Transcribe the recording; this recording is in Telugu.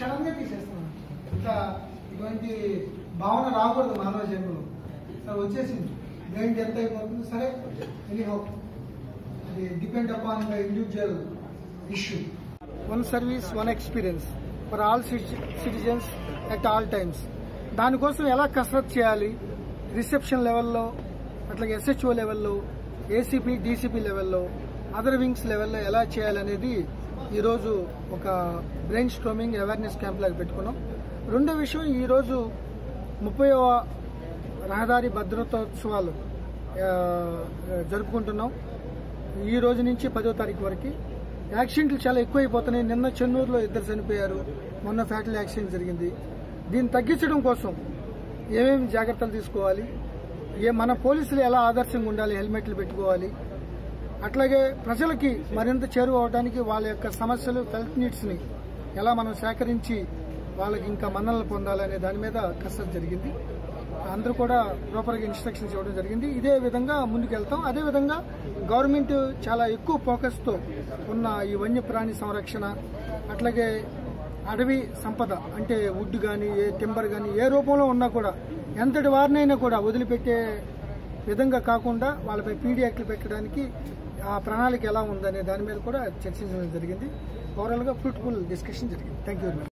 క్షణంగా తీసేస్తున్నాం ఇంకా ఇటువంటి భావన రాకూడదు మానవ జన్మలో సరే వచ్చేసింది బ్రెయిన్ డెత్ అయిపోతుంది సరే ఎనీహౌ అది depend upon the individual issue one service one experience for all citizens at all times దానికోసం ఎలా కసరత్ చేయాలి రిసెప్షన్ లెవెల్లో అట్లాగే ఎస్హెచ్ఓ లెవెల్లో ఏసీపీ డీసీపీ లెవెల్లో అదర్ వింగ్స్ లెవెల్లో ఎలా చేయాలనేది ఈరోజు ఒక బ్రెయిన్ స్ట్రోమింగ్ అవేర్నెస్ క్యాంప్ లాగా పెట్టుకున్నాం రెండో విషయం ఈరోజు ముప్పైవ రహదారి భద్రతోత్సవాలు ఆ, జరుపుకుంటున్నాం ఈ రోజు నుంచి పదో తారీఖు వరకు యాక్సిడెంట్లు చాలా ఎక్కువైపోతున్నాయి నిన్న చెన్నూరులో ఇద్దరు చనిపోయారు మొన్న ఫ్యాటల్ యాక్సిడెంట్ జరిగింది దీన్ని తగ్గించడం కోసం ఏమేమి జాగ్రత్తలు తీసుకోవాలి ఏ మన పోలీసులు ఎలా ఆదర్శంగా ఉండాలి హెల్మెట్లు పెట్టుకోవాలి అట్లాగే ప్రజలకి మరింత చేరువ అవడానికి వాళ్ళ యొక్క సమస్యలు హెల్త్ నీడ్స్ ని ఎలా మనం సేకరించి వాళ్ళకి ఇంకా మన్ననలు పొందాలనే దాని మీద కసరత్ జరిగింది అందరూ కూడా ప్రాపర్ గా ఇన్స్ట్రక్షన్స్ ఇవ్వడం జరిగింది ఇదే విధంగా ముందుకు వెళ్తాం అదే విధంగా గవర్నమెంట్ చాలా ఎక్కువ ఫోకస్ తో ఉన్న ఈ వన్యప్రాణి సంరక్షణ అట్లాగే అడవి సంపద అంటే వుడ్ గాని ఏ టింబర్ గాని ఏ రూపంలో ఉన్నా కూడా ఎంతటి వారినైనా కూడా వదిలిపెట్టే విధంగా కాకుండా వాళ్ళపై పీడీ యాక్ట్లు పెట్టడానికి ఆ ప్రణాళిక ఎలా ఉందనే దాని మీద కూడా చర్చించడం జరిగింది ఓవరాల్ గా ఫ్రూట్ఫుల్ డిస్కషన్ జరిగింది థ్యాంక్ యూ వెరీ మచ్